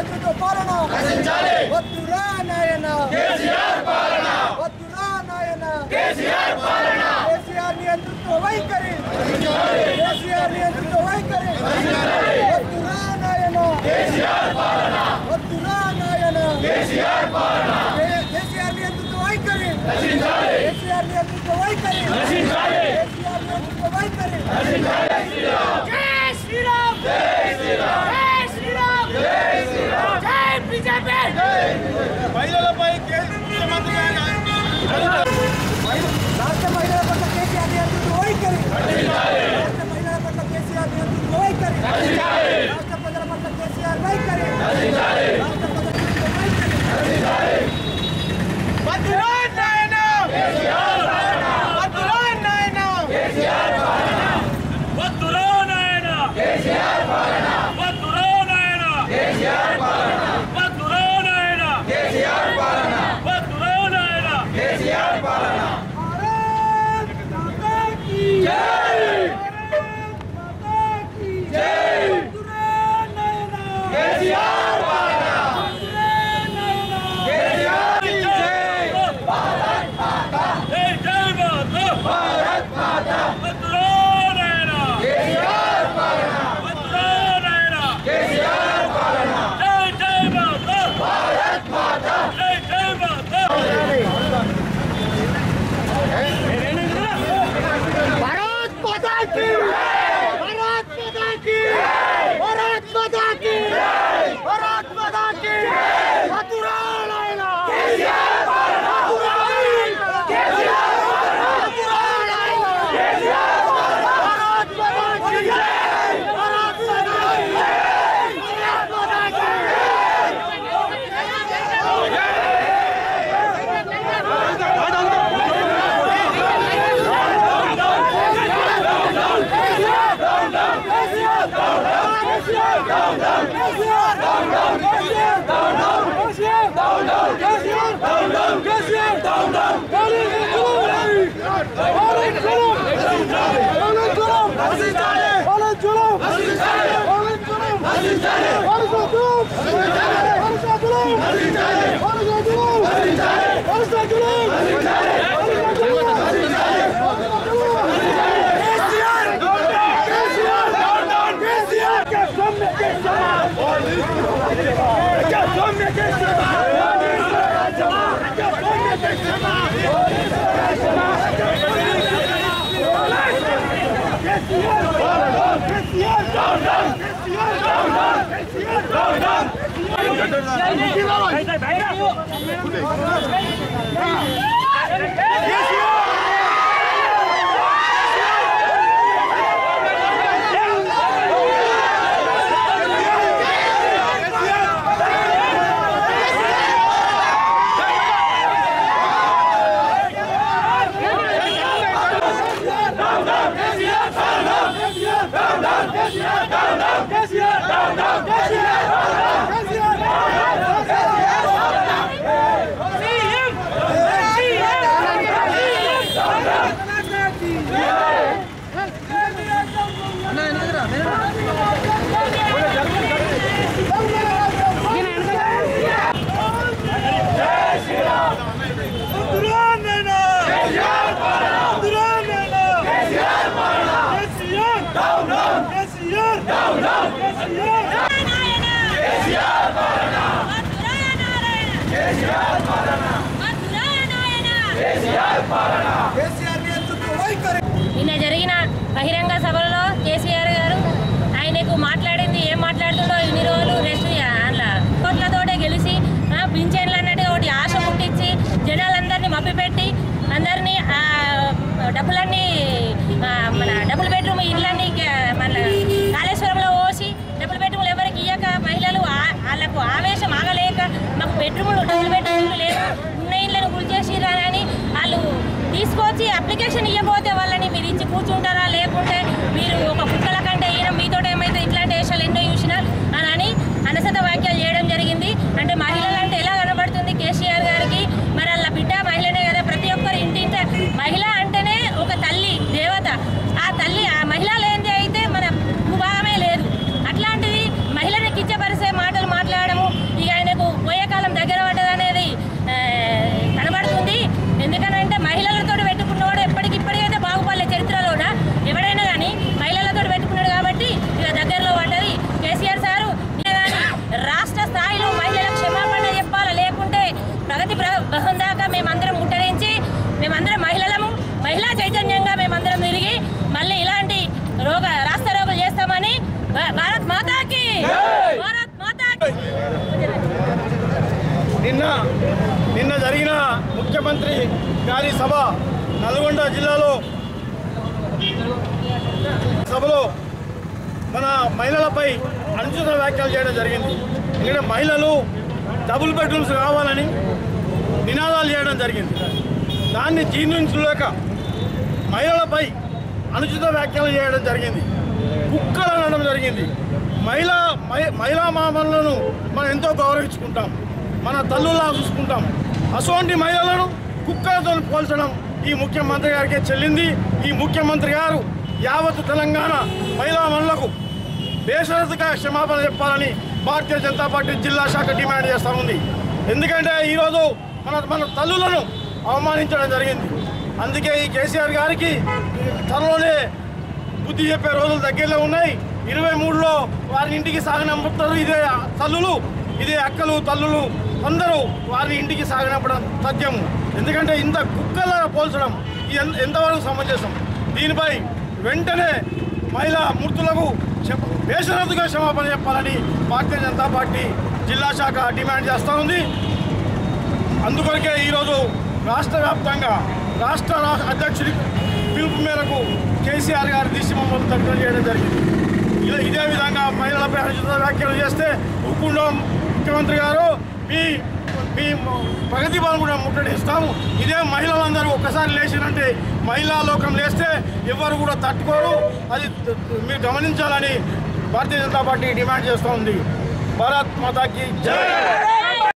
నియంత్రిత పాలన వద్దురా నాయన వద్దురా నాయన కేసీఆర్ నియంత్రిత వైఖరి కేసీఆర్ నియంత్రిత వైఖరి వద్దురా నాయన వద్దురా నాయన కేసీఆర్ నియంత్రిత వైఖరి కేసీఆర్ నియంత్రిత వైఖరి కేసీఆర్ నియంత్రిత వైఖరి జై శ్రీరామ్ జై శ్రీరామ్ జై శ్రీరామ్ జై శ్రీరామ్ జై బీజేపీ మహిళలపై కేంద్ర ముఖ్యమంత్రి గారి రాష్ట్ర మహిళల పట్ల కేసీఆర్ నియంత్రిత వైఖరి రాష్ట్ర మహిళల పట్ల కేసీఆర్ నియంత్రిత వైఖరి రాష్ట్ర ప్రజల పట్ల కేసీఆర్ వైఖరి రాష్ట్ర ప్రజల పట్ల వైఖరి వద్దురాన్ నాయన వద్దురాన్ నాయన వద్దురా నాయన కేసీఆర్ పాలన వద్దురా నాయన కేసీఆర్ పాలన వద్దురా నాయన కేసీఆర్ పాలన వద్దురా నాయన కేసీఆర్ పాలన భారత్ మాతా కీ భారత్ మాతా కీ వద్దురా నాయన కేసీఆర్ పాలన వద్దురా నాయన కేసీఆర్ జై భారత్ మాతా జై జై మాతా భారత్ మాతా వద్దురా నాయన కేసీఆర్ పాలన వద్దురా నాయన కేసీఆర్ పాలన జై జై మాతా భారత్ మాతా జై జై మాతా भारत माता की भारत माता की भारत माता की भारत माता की मथुरा लायना केसीआर पालना मथुरा लायना केसीआर पालना मथुरा लायना केसीआर पालना भारत माता की भारत माता की भारत माता की కేసీఆర్ నియంత్రిత వైఖరి నిన్న జరిగిన బహిరంగ సభలో కేసీఆర్ గారు ఆయనకు మాట్లాడింది ఏం మాట్లాడుతుండో ఇన్ని రోజులు రెస్ట్ అలా కోట్లతోటే గెలిచి ఆ, పింఛన్లు అన్నట్టు ఒకటి ఆశ పుట్టించి జనాలందరినీ మభ్యపెట్టి అందరినీ ఆ, డబ్బులన్నీ ఆ, మన డబుల్ బెడ్రూమ్ ఇళ్ళన్నీ క- మన కాళేశ్వరంలో పోసి డబుల్ బెడ్రూమ్లు ఎవరికి ఇయ్యక మహిళలు ఆ- వాళ్ళకు ఆవేశం ఆగలేక మాకు బెడ్రూమ్లు డబుల్ బెడ్రూమ్లు లేవు ఉన్న ఇళ్ళను గురి చేసిరాని వాళ్ళు తీసుకొచ్చి అప్లికేషన్ ఇవ్వబోతే వాళ్ళని మీరు ఇచ్చి కూర్చుంటారా లేకుంటే మీరు ఒక కుక్కల నిన్న నిన్న జరిగిన ముఖ్యమంత్రి గారి సభ నల్గొండ జిల్లాలో సభలో మన మహిళలపై అనుచిత వ్యాఖ్యలు చేయడం జరిగింది ఎందుకంటే మహిళలు డబుల్ బెడ్రూమ్స్ కావాలని నినాదాలు చేయడం జరిగింది దాన్ని జీర్ణించలేక మహిళలపై అనుచిత వ్యాఖ్యలు చేయడం జరిగింది కుక్కలు అనడం జరిగింది మహిళా మహి- మహిళా మామలను మనం ఎంతో గౌరవించుకుంటాం మన తల్లులా చూసుకుంటాం అటువంటి మహిళలను కుక్కలతో పోల్చడం ఈ ముఖ్యమంత్రి గారికే చెల్లింది ఈ ముఖ్యమంత్రి గారు యావత్ తెలంగాణ మహిళా మనులకు బేషరతుగా క్షమాపణ చెప్పాలని భారతీయ జనతా పార్టీ జిల్లా శాఖ డిమాండ్ చేస్తూ ఉంది ఎందుకంటే ఈరోజు మన మన తల్లులను అవమానించడం జరిగింది అందుకే ఈ కేసీఆర్ గారికి త్వరలోనే బుద్ధి చెప్పే రోజులు దగ్గరలో ఉన్నాయి ఇరవై మూడులో వారి ఇంటికి సాగనంపుతారు ఇదే తల్లులు ఇదే అక్కలు తల్లులు అందరూ వారి ఇంటికి సాగనంపడం సత్యం ఎందుకంటే ఇంత కుక్కల పోల్చడం ఇది ఎంత- ఎంతవరకు సమంజసం దీనిపై వెంటనే మహిళా మూర్తులకు చెప్ప బేషరతుగా క్షమాపణ చెప్పాలని భారతీయ జనతా పార్టీ జిల్లా శాఖ డిమాండ్ చేస్తూ ఉంది అందుకొరకే ఈరోజు రాష్ట్ర వ్యాప్తంగా రాష్ట్ర రా- అధ్యక్షుడి పిలుపు మేరకు కేసీఆర్ గారి దిశ మమ్మల్ని దగ్గర చేయడం జరిగింది ఇలా ఇదే విధంగా మహిళలపై అనుచిత వ్యాఖ్యలు చేస్తే ఉక్కుండా ముఖ్యమంత్రి గారు మీ మీ ప్రగతి భవన్ కూడా ముట్టడిస్తాము ఇదే మహిళలందరూ ఒక్కసారి లేచినంటే మహిళా లోకం లేస్తే ఎవరు కూడా తట్టుకోరు అది మీరు గమనించాలని భారతీయ జనతా పార్టీ డిమాండ్ చేస్తూ ఉంది భారత్ మాతాకి జై